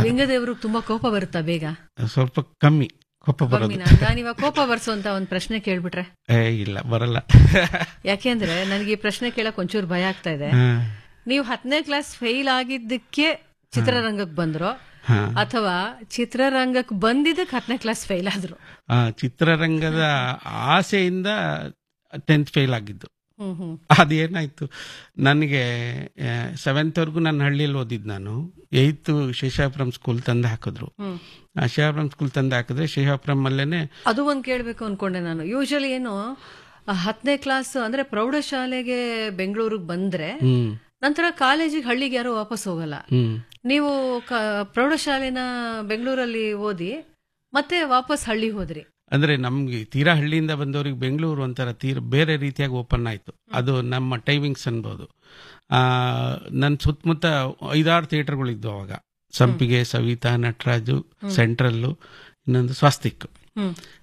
ಲಿಂಗದೇವ್ರಿಗೆ ತುಂಬಾ ಕೋಪ ಬರುತ್ತಾ ಬೇಗ ಸ್ವಲ್ಪ ಕಮ್ಮಿ ಕೋಪ ಬರೋದು ಕಮ್ಮಿನಾ? ನಾನ್ ಇವಾಗ ಕೋಪ ಬರ್ಸುವಂತ ಒಂದ್ ಪ್ರಶ್ನೆ ಕೇಳ್ಬಿಟ್ರೆ ಏ ಇಲ್ಲ ಬರಲ್ಲ ಯಾಕೆಂದ್ರೆ ನನಗೆ ಈ ಪ್ರಶ್ನೆ ಕೇಳಕ್ ಒಂಚೂರು ಭಯ ಆಗ್ತಾ ಇದೆ ಹಾ. ನೀವು ಹತ್ತನೇ ಕ್ಲಾಸ್ ಫೇಲ್ ಆಗಿದ್ದಕ್ಕೆ ಚಿತ್ರರಂಗಕ್ಕೆ ಬಂದ್ರು ಹಾ. ಅಥವಾ ಚಿತ್ರರಂಗಕ್ಕೆ ಬಂದಿದ್ದಕ್ಕೆ ಹತ್ತನೇ ಕ್ಲಾಸ್ ಫೇಲ್ ಆದ್ರು ಆ, ಚಿತ್ರರಂಗದ ಆಸೆಯಿಂದ ಟೆಂತ್ ಫೇಲ್ ಆಗಿದ್ದು ಹ್ಮ್ ಹ್ಮ್ ಅದೇನಾಯ್ತು ನನಗೆ ಸೆವೆಂತ್ವರೆಗೂ ನಾನು ಹಳ್ಳಿಯಲ್ಲಿ ಓದಿದ್ದು ನಾನು ಏಯ್ತು ಶೇಷಾಪುರಂ ಸ್ಕೂಲ್ ತಂದು ಹಾಕಿದ್ರು ಹ್ಮ್ ಆ ಶೇಷಾಪುರಂ ಸ್ಕೂಲ್ ತಂದು ಹಾಕಿದ್ರೆ ಶೇಷಾಪುರಂ ಅಲ್ಲೇನೆ ಅದು ಒಂದ್ ಕೇಳ್ಬೇಕು ಅನ್ಕೊಂಡೆ ನಾನು ಯೂಶಲಿ ಏನು ಆ ಹತ್ತನೇ ಕ್ಲಾಸ್ ಅಂದ್ರೆ ಪ್ರೌಢಶಾಲೆಗೆ ಬೆಂಗಳೂರಿಗೆ ಬಂದ್ರೆ ಹ್ಮ್ ನಂತರ ಕಾಲೇಜಿಗೆ ಹಳ್ಳಿಗೆ ಯಾರು ವಾಪಸ್ ಹೋಗಲ್ಲ ಹ್ಮ್ ನೀವು ಕ- ಪ್ರೌಢಶಾಲೆನ ಬೆಂಗಳೂರಲ್ಲಿ ಓದಿ ಮತ್ತೆ ವಾಪಸ್ ಹಳ್ಳಿ ಹೋದ್ರಿ ಅಂದ್ರೆ ನಮ್ಗೆ ತೀರಾ ಹಳ್ಳಿಯಿಂದ ಬಂದವರಿಗೆ ಬೆಂಗಳೂರು ಒಂಥರ ತೀರ ಬೇರೆ ರೀತಿಯಾಗಿ ಓಪನ್ ಆಯ್ತು ಅದು ನಮ್ಮ ಟೈಮಿಂಗ್ಸ್ ಅನ್ಬೋದು ಆ ನನ್ನ ಸುತ್ತಮುತ್ತ ಐದಾರು ಥಿಯೇಟರ್ಗಳಿದ್ವು ಅವಾಗ ಸಂಪಿಗೆ ಸವಿತಾ ನಟರಾಜು ಸೆಂಟ್ರಲ್ಲು ಇನ್ನೊಂದು ಸ್ವಸ್ತಿಕ್ ಹ್ಮ್